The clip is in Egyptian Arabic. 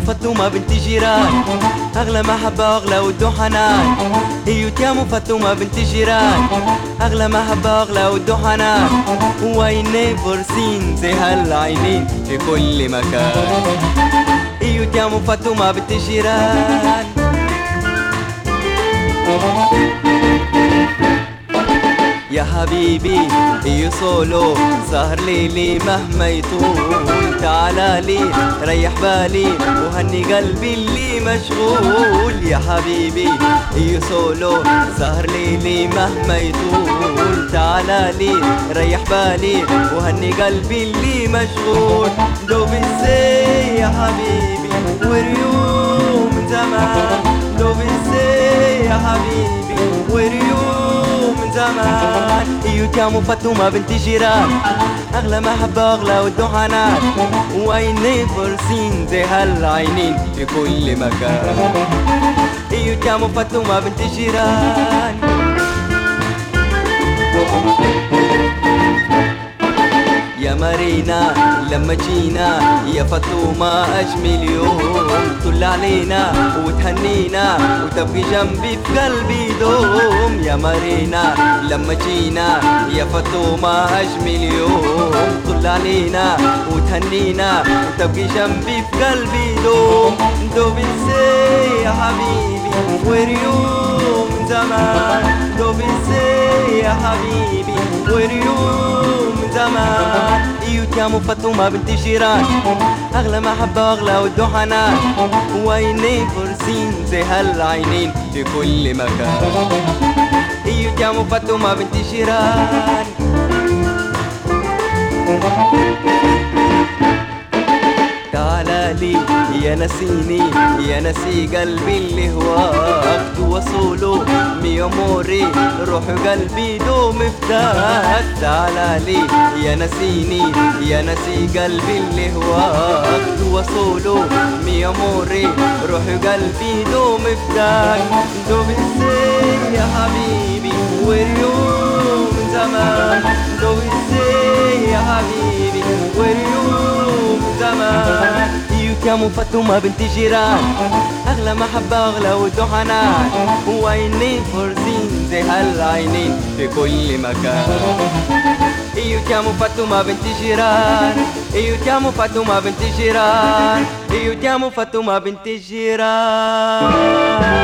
فاطمة بنت جيران أغلى محبة وأغلى ود وحنان هي تيامو فاطمة بنت جيران أغلى محبة وأغلى ود وحنان واي نيفر سين زي هالعينين في كل مكان هي تيامو فاطمة بنت جيران يا حبيبي هي سولو سهر ليلي مهما يطول تعالى لي ريح بالي وهني قلبي اللي مشغول يا حبيبي هي سولو سهر ليلي مهما يطول تعالى لي ريح بالي وهني قلبي اللي مشغول دوب ازاي يا حبيبي وريوم من زمان دوب ازاي يا حبيبي وريوم من زمان ايو تيامو فاطمة بنت جيران اغلى محبة اغلى ود وحنان واي نيفر سين زي هالعينين في كل مكان ايو تيامو فاطمة بنت جيران يا مارينا لما جينا يا فاطمة أجمل يوم طل علينا وتهنينا وتبقي جنبي في قلبي دوم يا مارينا لما جينا يا فاطمة أجمل يوم طل علينا وتهنينا وتبقي جنبي في قلبي دوم دوب ازاي يا حبيبي وريوم من زمان دوب ازاي يا حبيبي وريوم من زمان ايو تيامو فاطمة بنت جيران اغلى محبة واغلى ود وحنان وعينين فرسين زي هالعينين في كل مكان ايو تيامو فاطمة بنت جيران تعالى لي يا نسيني يا نسي قلبي اللي هواك توصوله مي اموري روح قلبي دوم افتاك تعالى لي يا نسيني يا نسي قلبي اللي هواك توصوله مي اموري روح قلبي دوم افتاك دوم ازاي يا حبيبي واليوم من زمان دوم ازاي يا حبيبي واليوم من زمان يوتيامو فاطمة بنت جيران أغلى محبة أغلى ود وحنان وعينين فرزين زي هالعينين في كل مكان يوتيامو فاطمة بنت جيران يوتيامو فاطمة بنت جيران يوتيامو فاطمة بنت جيران